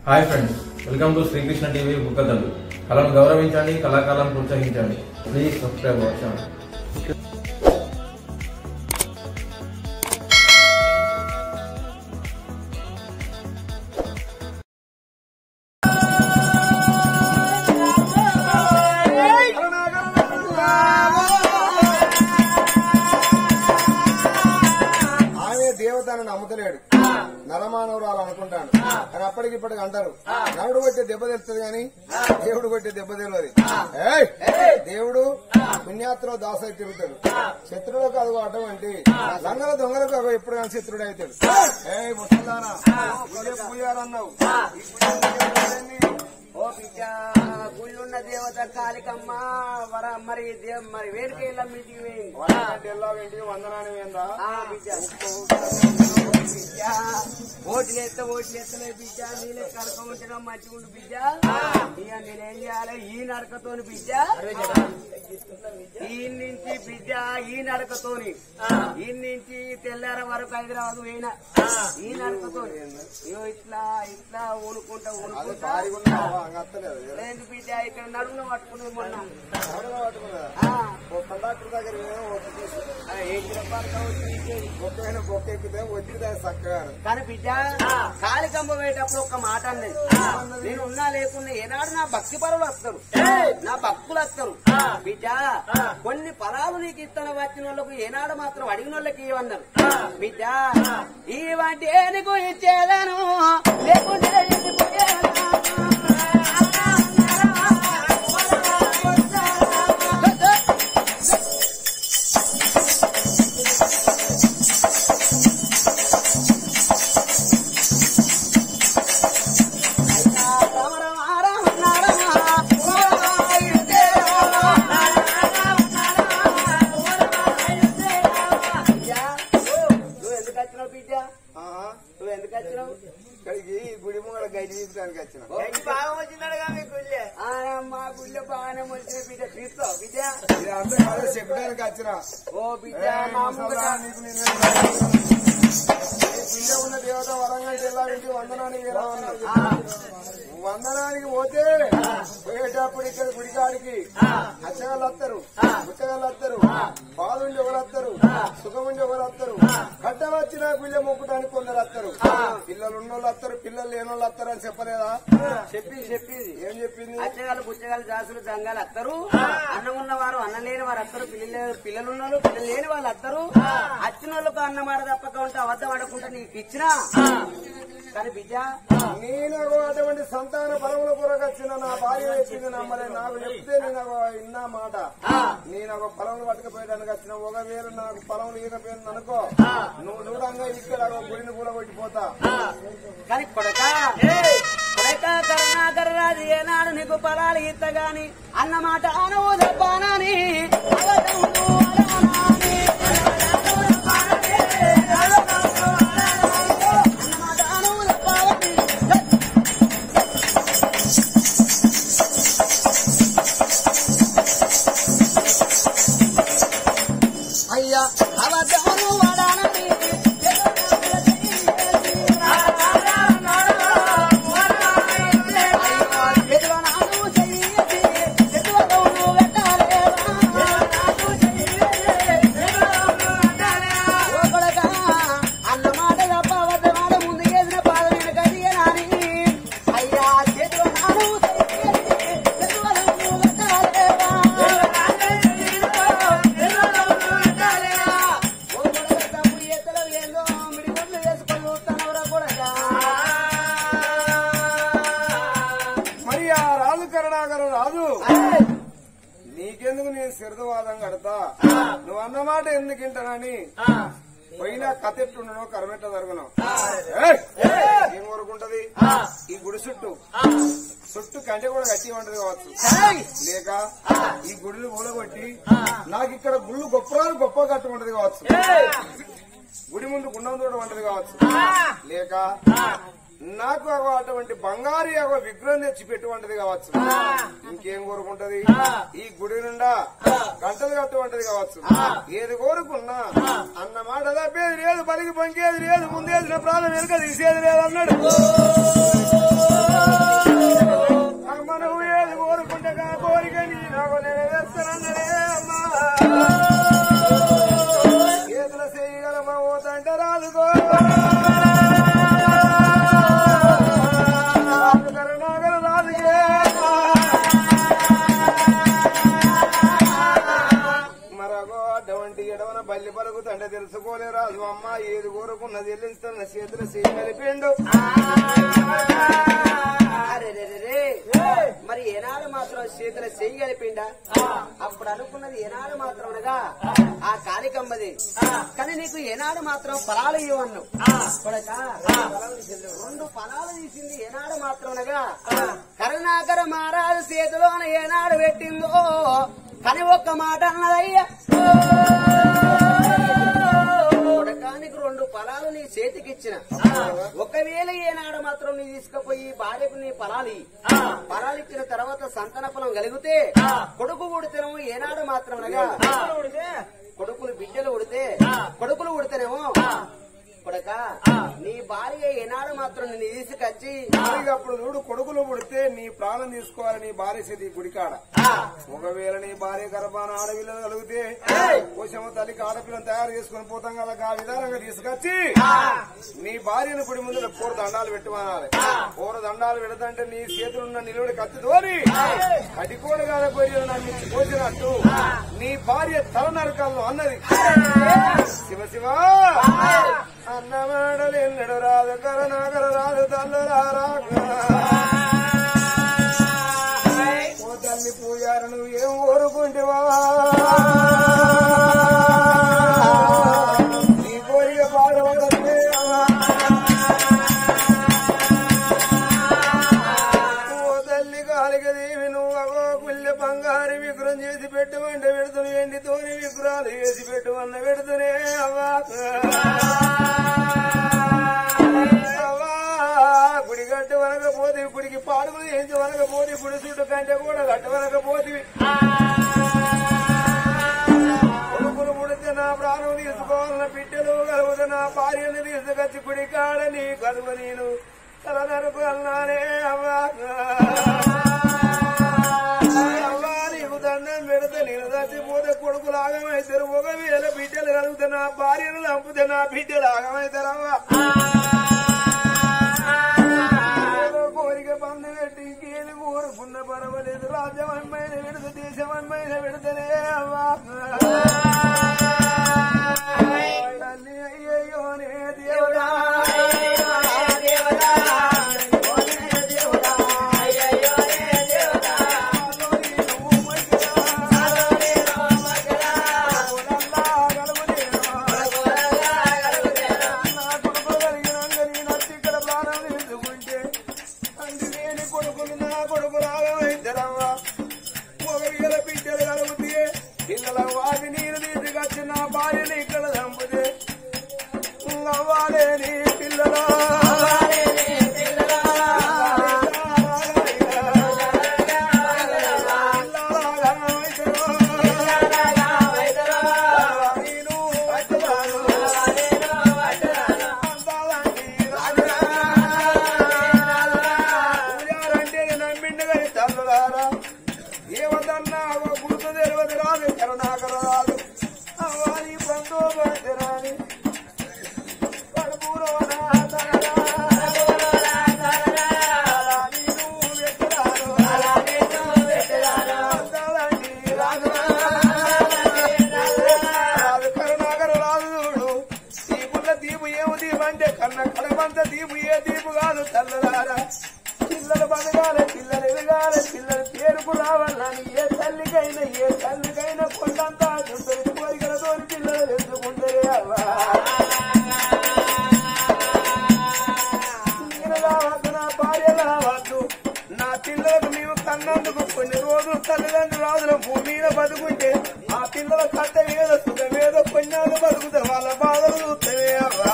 Hi friends welcome to Srikrishna TV బుక్కదలు కళను గౌరవించండి కళాకాలను ప్రోత్సహించండి ప్లీజ్ సబ్స్క్రైబ్ అవర్ ఛానల్ ఆమె దేవతను నమ్ముతలేడు నరమానవురాలు అనుకుంటాడు కానీ అప్పటికి ఇప్పటికి అంటారు నరుడు కొట్టే దెబ్బ తెలుస్తుంది కానీ దేవుడు కొట్టే దెబ్బ తెలియదు ఏయ్! దేవుడు పుణ్యాత్రలో దాసై తిరుగుతాడు శత్రువులకు అదుగు అటువంటి లంగల దొంగలకు అగో ఎప్పుడు కానీ శత్రుడు అవుతాడు ఏ ముసల్దానా ఇదే పూజారన్నావు ఈ పూజారన్నీ ఓ బిడ్డ గుళ్ళున్న దేవత కాళికమ్మ వర మరి దేవ మరి వేడికి వెళ్ళాం మీటికి పోయింది వరంగల్ ఎల్లా వెంటి వందనాన్ని ఏందా ఆ బిడ్డ బిడ్డ ఓట్లు ఎత్త ఓట్లు ఎత్తలే బిడ్డ నీళ్ళే కడకమంటున్నాం మంచిగా ఉండు బిడ్డ ఇక నేనేం చేయాలి ఈ నడకతోని బిడ్డ ఈ నుంచి బిడ్డ ఈ నడకతోని ఈ నుంచి తెల్లార వరకు హైదరాబాద్ పోయినా ఈ నడకతోని ఇగో ఇట్లా ఇట్లా ఊనుకుంటా అది ఊనుకుంటా భారీగా ఉన్నావా అంగత్తలేదు లేదు బిడ్డ ఇక్కడ నడుమున పట్టుకున్నది మొన్న ఎవరిగా పట్టుకున్నదా ఆ, ఓ కండక్టర్ దగ్గర పోయి ఓటు తీసి ఆ, ఏంటి రూపాయలు కావచ్చు నీకేది? బొక్కైన బొక్క ఎక్కితే వచ్చింది చక్కగా కానీ బిడ్డ కాలికంబ పోయేటప్పుడు ఒక్క మాట అన్నది నేను ఉన్నా లేకున్నా ఏనాడు నా భక్తి పరులు వస్తారు నా భక్తులు వస్తారు బిడ్డ కొన్ని ఫలాలు నీకు ఇత్తన వచ్చిన వాళ్ళకు ఏనాడు మాత్రం అడిగిన వాళ్ళకి ఇవ్వన్నారు బిడ్డ ఈ వంటి నీకు ఇచ్చేదను లేకుంటే వెళ్ళిపోయేదను. నువ్వు ఎందుకు వచ్చినావు బిడ్డ ఆహా. నువ్వు ఎందుకు వచ్చినావు ఇక్కడికి గుడి ముంగడ గైడ్ తీసుకోవడానికి వచ్చిన బాగా వచ్చినాడుగా మీ గుళ్ళే మా గుళ్ళే బాగానే వచ్చిన బిడ్డ తీస్తావు బిడ్డ ఇది అందరూ కాదు చెప్పడానికి వచ్చిన ఓ బిడ్డ ఏయ్, మా ముసల్దా, ముంగట నీకు నేను ఈ పిల్ల ఉన్న దేవత వరంగల్ జిల్లా ఇంటి వందనానికి ఎలా ఉన్నది వందనానికి పోతే పోయేటప్పుడు ఇక్కడ గుడికాడికి అచ్చగాళ్ళు వస్తారు పుచ్చగాళ్ళు వస్తారు బాలుండి ఎవరు వస్తారు సుఖముండి ఎవరు వస్తారు గడ్డ వచ్చిన గుళ్ళ మొక్కడానికి కొందరు వస్తారు పిల్లలు ఉన్నోళ్ళు వస్తారు పిల్లలు లేని వాళ్ళు వస్తారు అని చెప్పలేదా చెప్పింది చెప్పింది ఏం చెప్పింది అచ్చగాళ్ళు పుచ్చగాళ్ళు దాసులు జంగాలు వస్తారు అన్నం ఉన్నవారు అన్నం లేని వారు వస్తారు పిల్లలు పిల్లలు ఉన్న వాళ్ళు పిల్లలు లేని వాళ్ళు వస్తారు అచ్చిన వాళ్ళకు అన్నమాట తప్పక ఉంటే అబద్ధం ఆడకుండా నీకు ఇచ్చినా కానీ బిడ్డ నేను అటువంటి సంతాన బలముల కొరకు వచ్చిన నా భార్య చెప్పింది నమ్మలే నాకు చెప్తే నేను ఒక ఇన్నా మాట నేను ఒక పొలంలో పట్టుకుపోయడానికి వచ్చిన ఒకవేళ నాకు పొలం లేకపోయింది అనుకో నువ్వు చూడంగా ఇక్కడ ఒక గుడిని కూడా కొట్టిపోతా కానీ కొడక కొడక కరుణాకర రాజు ఏనాడు నీకు పొలాలు ఇత్త గాని అన్నమాట అనవు చెప్పానని అబద్ధములు అడవనాని. అన్నమాట అనవు చెప్పావని. అయ్యా అబద్ధములు వాడానని అన్నమాట తప్ప అబద్ధమాట ముందు చేసిన పాదమైన కదియనాని అయ్యా చేతిలో నాను మరి ఆ రాజు కరుణాకర రాజు నీకెందుకు నేను శరదవాదం కడతా నువ్వు అన్నమాట ఎందుకు వింటానని పోయినా కథ ఎట్టుండను కరమెట్ట జరుగును ఏం కోరుకుంటది ఈ గుడి చుట్టూ చుట్టూ కంటే కూడా గట్టి ఉంటది కావచ్చు లేక ఈ గుడిని కూలగొట్టి నాకు ఇక్కడ గుళ్ళు గొప్పరాలు గొప్ప కట్టు ఉంటది కావచ్చు గుడి ముందు గుండం చూడడం ఉంటది కావచ్చు లేక నాకు ఒక అటువంటి బంగారు ఒక విగ్రహం తెచ్చి పెట్టువంటది కావచ్చు ఇంకేం కోరుకుంటది ఈ గుడి నుండా గంటలు కట్టువంటది కావచ్చు ఏది కోరుకున్నా అన్న మాట తప్పేది లేదు పలికి పంకేది లేదు ముందేసిన ప్రాణం వెనుక తీసేది లేదు అన్నాడు చెయ్యి కలిపిండా అప్పుడు అనుకున్నది ఏనాడు మాత్రం అనగా ఆ కాళికమ్మది కానీ నీకు ఏనాడు మాత్రం ఫలాలు ఇవ్వను కొడక రెండు ఫలాలు తీసింది ఏనాడు మాత్రం అనగా కరుణాకర మహారాజు చేతిలోన ఏనాడు పెట్టిందో కానీ ఒక్క మాట అన్నదయ్యా కొడకానికి రెండు ఫలాలు నీ చేతికిచ్చిన ఒకవేళ ఏనాడు మాత్రం నీ తీసుకుపోయి భార్యకు నీ ఫలాలు ఇయ్యి. ఫలాలు ఇచ్చిన తర్వాత సంతాన ఫలం కలిగితే కొడుకు ఉడితేనేమో ఏనాడు మాత్రం అనగా కొడుకులు బిడ్డలు ఉడితే కొడుకులు ఉడితేనేమో కొడక నీ భార్య ఏనాడు మాత్రం నిన్ను తీసుకొచ్చి ఇక అప్పుడు చూడు కొడుకులు పుడితే నీ ప్రాణం తీసుకోవాలి నీ భార్య చేతి గుడికాడ ఒకవేళ నీ భార్య గర్భాన ఆడపిల్లలు కలిగితే కోశమ తల్లికి ఆడపిల్లని తయారు చేసుకుని పోతాం కదా ఆ విధానంగా తీసుకొచ్చి నీ భార్యను గుడి ముందు పూర దండాలు పెట్టమనాలి పూర దండాలు పెడతంటే నీ చేతులున్న నిలువడి కత్తితోని కటికోడు కాకపోయి నన్ను ఇచ్చి కోసినట్టు నీ భార్య తల నరకాలను అన్నది శివ శివ అన్నమాడలు ఎన్నడు రాదు కరనాగర రాదు తల్లరారా ఓ తల్లి పూజారు నువ్వు ఏం కోరుకుంటేవా నీ కోరిక పాడవదే ఓ తల్లి కాలిక దేవి నువ్వు అగో పుల్లె బంగారు విగ్రహం చేసి పెట్టుమంటే పెడుతుని ఎండితోని విగ్రహాలు వేసి పెట్టుమన్న పెడుతునే అవ్వా అవ్వా, గుడి గట్టు వనకపోతే గుడికి పాడుకులు ఏంచి వనకపోతే గుడి చుట్టూ కంటే కూడా గట్టు వనకపోతే కొడుకులు పుడితే నా ప్రాణం తీసుకోవాలన్న బిడ్డలు కలుగుతే నా భార్యను తీసుకొచ్చి గుడి కాడ నీ కలుగు నేను తలనరకు అన్నానే అవ్వా అవ్వా నీకు దండం పెడితే నేను చచ్చిపోతే కొడుకు లాగమైతారు ఒకవేళ బిడ్డలు కలుగుతే నా భార్యను చంపితే నా బిడ్డలు ఆగమైతారవ్వా ఏదో కోరిక పండు పెట్టి ఇంకేది కోరుకున్న పర్వాలేదు రాజ్యమైన విడత దేశమైన విడతనే అవ్వా తల్లి అయ్యయ్యోనే దేవుడా పిల్లల వాటి నీరు తీసుకొచ్చి నా భార్యని ఇక్కడ చంపితే నవ్వాలేని పిల్లలా ఏమన్నా గుర్తు తెలియదు రాదు కరుణాకర రాదు అవ్వాలి బంధు రాని కడుపులో నా తనరా. నీవు వెతురాలు. అందాలని రాదు. రాదు కరుణాకర రాదు చూడు. దీపుల దీపు ఏము దీపు అంటే కన్న కడమంత దీపు ఏ దీపు కాదు తల్లలారా పిల్లలు బతకాలి పిల్లలు ఎదగాలి పిల్లలు పేరుకు రావాలని ఏ తల్లికైనా ఏ తల్లికైనా కొండంతా చుట్టూ కోరికలతో పిల్లలు ఎత్తుకుంటారే అవ్వా నేను కావద్దు నా భార్య కావద్దు నా పిల్లలకు నీవు కన్నందుకు కొన్ని రోజులు తల్లిదండ్రులు రాజుల భూమి మీద బతుకుంటే ఆ పిల్లల కట్ట మీద సుఖమేదో కొన్నాళ్ళు బతుకుతే వాళ్ళ బాధలు చూస్తేనే అవ్వా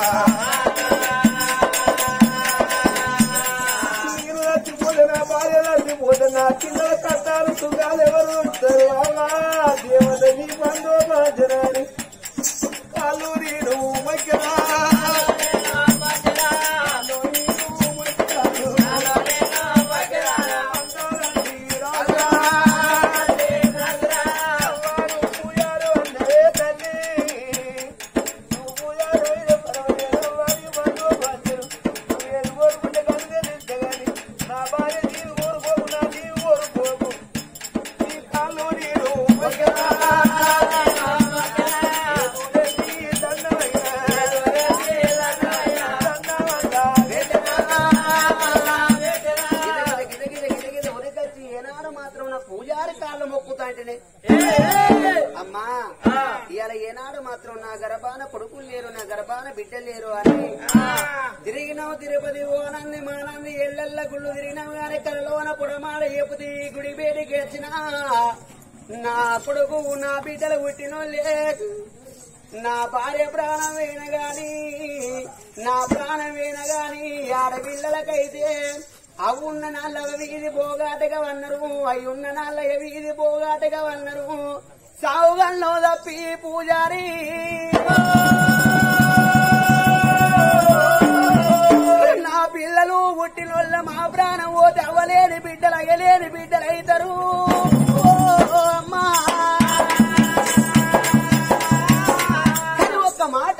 నేను చచ్చిపోతే నా భార్య చచ్చిపోతే నా పిల్లల కట్టాలు సుఖాలు ఎవరు చూస్తారు అవ్వా దేవత నీ బంధు బాధ్యరాని కాళ్ళు నేను మధ్యనా నా బిడ్డలు లేరు అని తిరిగినావు తిరుపతి ఓనంది మానంది ఎల్లెల్ల గుళ్ళు తిరిగినావు గాని కలలోన పుడమాడ ఏపుది గుడి బేడికి వచ్చినా నా కొడుకు నా బిడ్డలు పుట్టినో లేదు నా భార్య ప్రాణమైన గాని నా ప్రాణమైన గాని ఆడపిల్లలకైతే అవున్న నాళ్ళ వీధి పోగాటగా వన్నరు అయి ఉన్న నాళ్ళ వీధి పోగాటగా వన్నరు సావుగల్లో తప్పి పూజారి నా పిల్లలు పుట్టినోళ్ళ మా ప్రాణం ఓ తెవ్వలేని బిడ్డలు అయ్యలేని బిడ్డలు అవుతారు అమ్మా కానీ ఒక్క మాట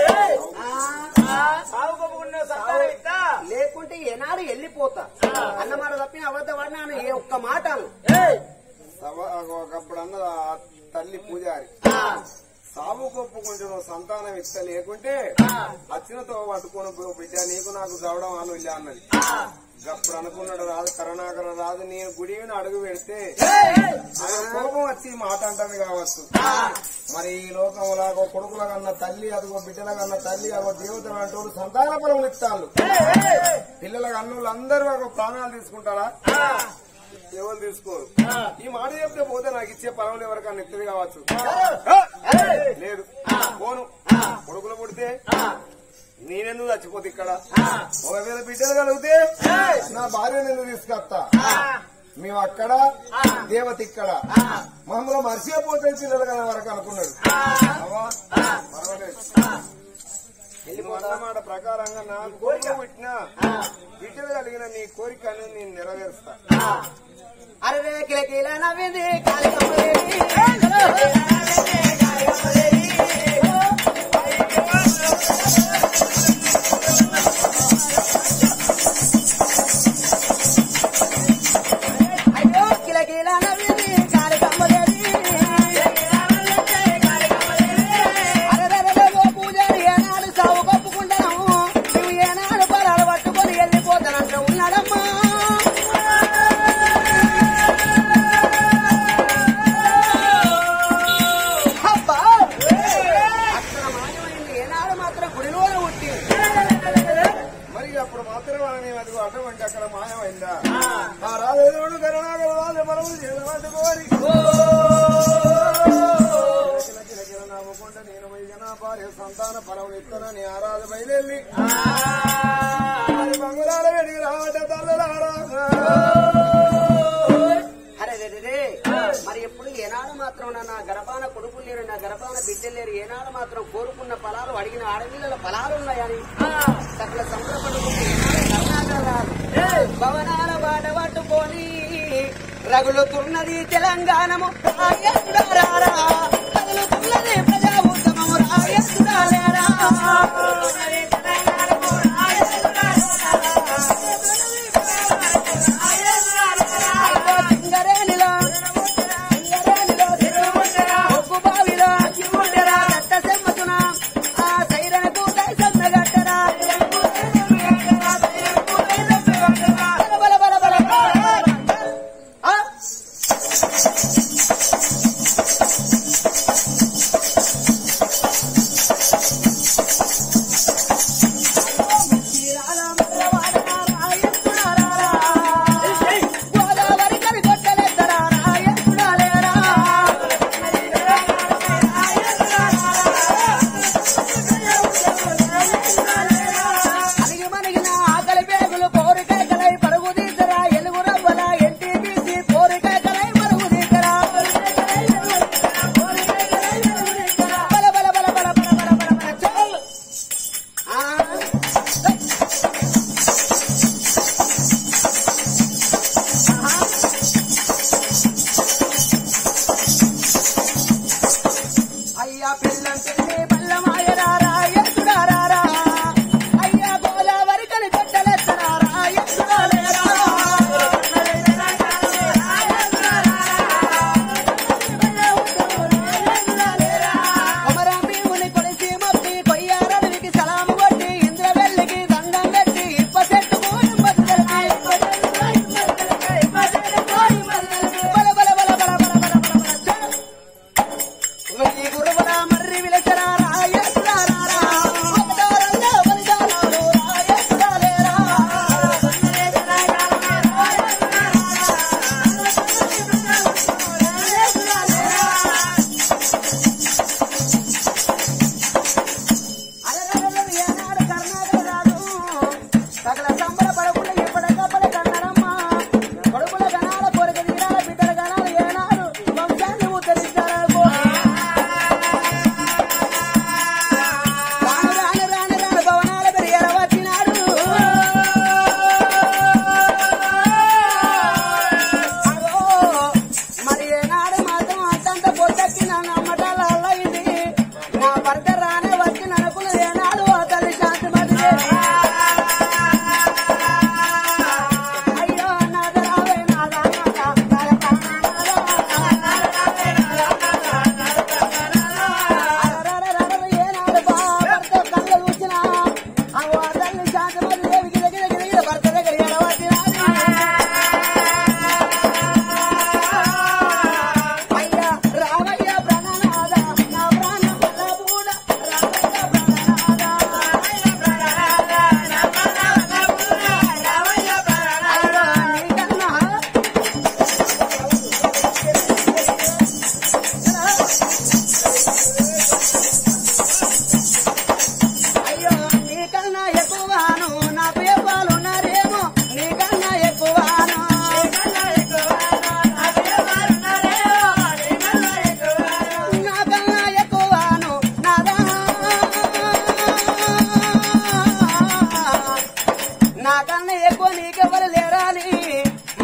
ఆ, లేకుంటే ఏనాడు వెళ్ళిపోతా అన్నమాట తప్పిన అబద్ధ పడినాను ఏ ఒక్క మాట అను. సభ ఒకప్పుడు అన్న ఆ తల్లి పూజారి సాగు గొప్ప కొంచెం సంతానం ఇచ్చ లేకుంటే అచ్చినతో పట్టుకొని పో బిడ్డ నీకు నాకు చదవడం అను వెళ్ళా అన్నది అప్పుడు అనుకున్నాడు రాదు కరుణాకర రాదు నేను గుడి మీద అడుగు పెడితే ఆయన కోపం వచ్చి ఈ మాట అంటుంది కావచ్చు మరి ఈ లోకంలో ఒక కొడుకుల కన్నా తల్లి అదిగో బిడ్డల కన్నా తల్లి అగో దేవతలు అంటూ సంతాన పరం ఇస్తాళ్ళు పిల్లల అన్నులు అందరూ ఒక ప్రాణాలు తీసుకుంటారా ఎవరు తీసుకోరు ఈ మాట చెప్తే పోతే నాకు ఇచ్చే పర్వాలేదు ఎవరికన్నా ఎత్తది కావచ్చు లేదు పోను కొడుకులు పుడితే నేనెందుకు చచ్చిపోతే ఇక్కడ ఒకవేళ బిడ్డలు కలిగితే నా భార్య నేను తీసుకొస్తా మేము అక్కడ దేవత ఇక్కడ మమ్మల్ని మర్చిపోతే పిల్లలు కదా వరకు అనుకున్నాడు అవ్వా, పర్వాలేదు నువ్వు అన్న మాట ప్రకారంగా నా కోరిక పుట్టినా బిడ్డలు కలిగిన నీ కోరిక అనేది నేను నెరవేరుస్తా అరే కిలకిల నవ్వింది కాళికమ్మదేవి. అయ్యో కిలకిల నవ్వింది కాళికమ్మదేవి. అరెరెరెరె ఓ పూజారి ఏనాడు సావు కప్పుకుంటాము నువ్వు ఏనాడు పొలాలు పట్టుకొని వెళ్ళిపోతానంట ఉన్నాడమ్మా అబ్బా! అక్కడ మాయమైంది ఏనాడు మాత్రం గుడిలోనే పుట్టి మరి అప్పుడు మాత్రం వాళ్ళని అదిగో అటువంటి అక్కడ మాయమైందా ఆ రాజేవుడు కరుణాగర రాజు మనము చేదమంటే కోరి కిల కిల కిల నవ్వుకుంటే నేను వైద్య నా భార్య సంతాన ఫలం ఇస్తానని ఆ రాజు బయలుదేరి మరి బంగుళాల వెడిగి రావట తల్లలారా అరే రే రే రే. మరి ఎప్పుడు ఏనాడు మాత్రం నా గర్భాన కొడుకులు లేరు నా గర్భాన బిడ్డలు లేరు ఏనాడు మాత్రం కోరుకున్న ఫలాలు అడిగిన ఆడపిల్లల ఫలాలు ఉన్నాయని సకల సంబరపడుకుంటే ఏనాడు కరుణాకర్ రాదు. భవనాల బాట పట్టుకొని రగులుతున్నది తెలంగాణము రాయసుడారారా. రగులుతున్నది ప్రజా ఉద్యమము రాయసుడారారా. అయ్యో సింగరేణిలో సింగరేణిలో తిరుగుముండెరా, ఒగ్గు బావిలో అగ్గిముండెరా, దట్ట సెమ్మతున ఆ సైరనకు దైసన్నగట్టరా. బల బల బల బల. ఆ?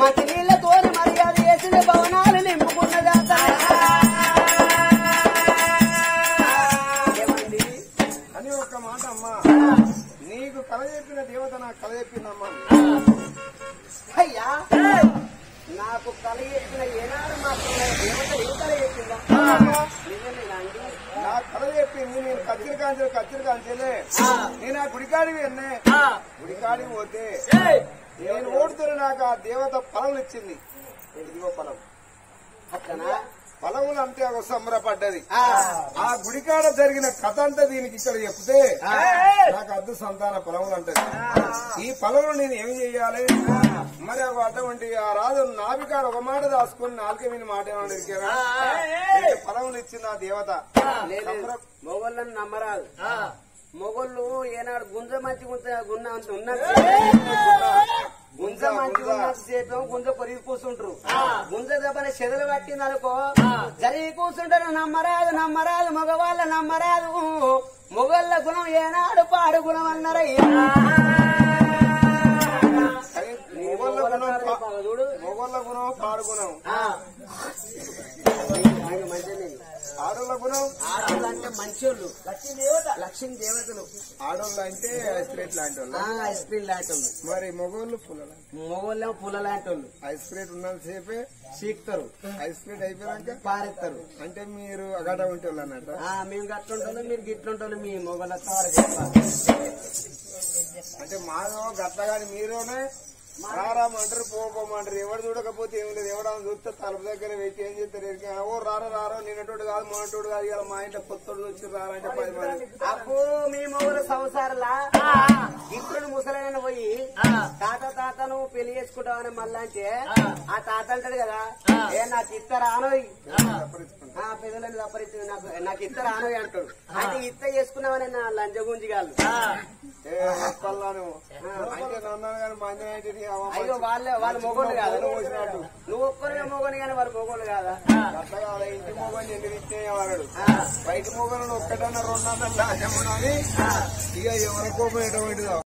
మట్టి నీళ్ళతోని మర్యాద చేసిన భవనాలు నింపుకున్న జాతర ఏమండి? అని ఒక మాట అమ్మా నీకు కల చెప్పిన దేవత నాకు కల చెప్పిందమ్మా అయ్యా నాకు కల చెప్పిన ఏనాడు మాత్రమే దేవత ఏం కల చెప్పిందా నిజమేనా అండి నా కల చెప్పింది నేను కత్తిరి కాంచెలు కత్తిరి కాంచెలే నేను ఆ గుడికాడికి వెళ్ళే గుడికాడికి పోతే నేను ఓడుతున్న నాకు ఆ దేవత ఫలం ఇచ్చింది ఇదిగో ఫలం అట్లనా ఫలములు అంటే ఒక సంబరపడ్డది ఆ. ఆ గుడికాడ జరిగిన కథ అంతా దీనికి ఇక్కడ చెప్తే నాకు అద్దు సంతాన ఫలములు అంటది ఈ ఫలములు నేను ఏం చెయ్యాలి మరి ఒక అటువంటి ఆ రాజు నాభికాడ ఒక మాట దాచుకుని నాలుక మీద మాట ఏమన్నా ఇరికారా? నీకు ఫలములు ఇచ్చింది ఆ దేవత లేదు మొగోళ్ళని నమ్మరాదు మొగోళ్ళు ఏనాడు గుంజ మంచి గుంజ గున్న ఉన్నట్టు గుంజ మంచి ఉన్నంత సేపు గుంజ కొరిగి కూర్చుంటారు గుంజ దెబ్బని చెదలు పట్టింది అనుకో జరిగి కూర్చుంటారు నమ్మరాదు నమ్మరాదు మగవాళ్ళ నమ్మరాదు మొగోళ్ళ గుణం ఏనాడు పాడు గుణం అన్నారయ్యా కానీ మొగోళ్ళ గుణం పా- చూడు మొగోళ్ళ గుణం పాడుగుణం ఆ. ఆయన మంచిది ఆడోళ్ళ గుణం ఆడవాళ్ళు అంటే మంచోళ్ళు లక్ష్మీ దేవత లక్ష్మీ దేవతలు ఆడోళ్ళు అంటే ఐస్క్రేట్ లాంటి వాళ్ళు ఆ, ఐస్ క్రీమ్ లాంటి వాళ్ళు మరి మొగోళ్ళు పుల్లల మొగోళ్ళేమో పుల్ల లాంటి వాళ్ళు ఐస్ క్రేట్ ఉన్నంతసేపే చీకుతారు ఐస్ క్రేట్ అయిపోయాక పారెత్తారు అంటే మీరు అగట ఉంటే వాళ్ళు అన్నట్ట ఆ, మేము గట్లుంటాం మీరు గిట్లుంటారు మీ మొగల తాడు చెప్పాలి అంటే మాదో గట్టగాని మీరోనే రారామంటారు పోపోమంటారు ఎవరు చూడకపోతే ఏం లేదు ఎవడన్నా చూస్తే తలుపు దగ్గర పెట్టి ఏం చేస్తారు ఎరికే, ఓ రారా రారో నిన్నటోడు కాదు మొన్నటోడు కాదు ఇలా మా ఇంట్లో కొత్తోడు వచ్చి రారంటే పది మంది అప్పు మీ మొగల సంసారలా ఇప్పుడు ముసలైన పోయి తాత తాత నువ్వు పెళ్లి చేసుకుంటావని మళ్ళా అంటే ఆ తాత అంటాడు కదా ఏ నాకు ఇస్తారా అనోయ్ ఆ పెదలని తప్పరించి నాకు నాకు ఇస్తారా అనోయ్ అంటాడు అంటే ఇత్త చేసుకున్నావని నా లంజ గుంజిగాళ్ళు ఏ పల్లా నువ్వు అంటే నన్నాను కానీ మంది నైట్ అయ్యో వాళ్ళే వాళ్ళ మొగోళ్ళు కాదు నువ్వు ఒక్కరిగా మొగోని కానీ వాళ్ళ మొగోళ్ళు కాదా గట్ట కాదు ఇంటి మొగని ఎందుకు ఇచ్చేయవాడు బయట మొగలను ఒక్కటన్నా రెండన్నా లాజమునని ఇక ఎవరి కోపం ఎటువంటిదో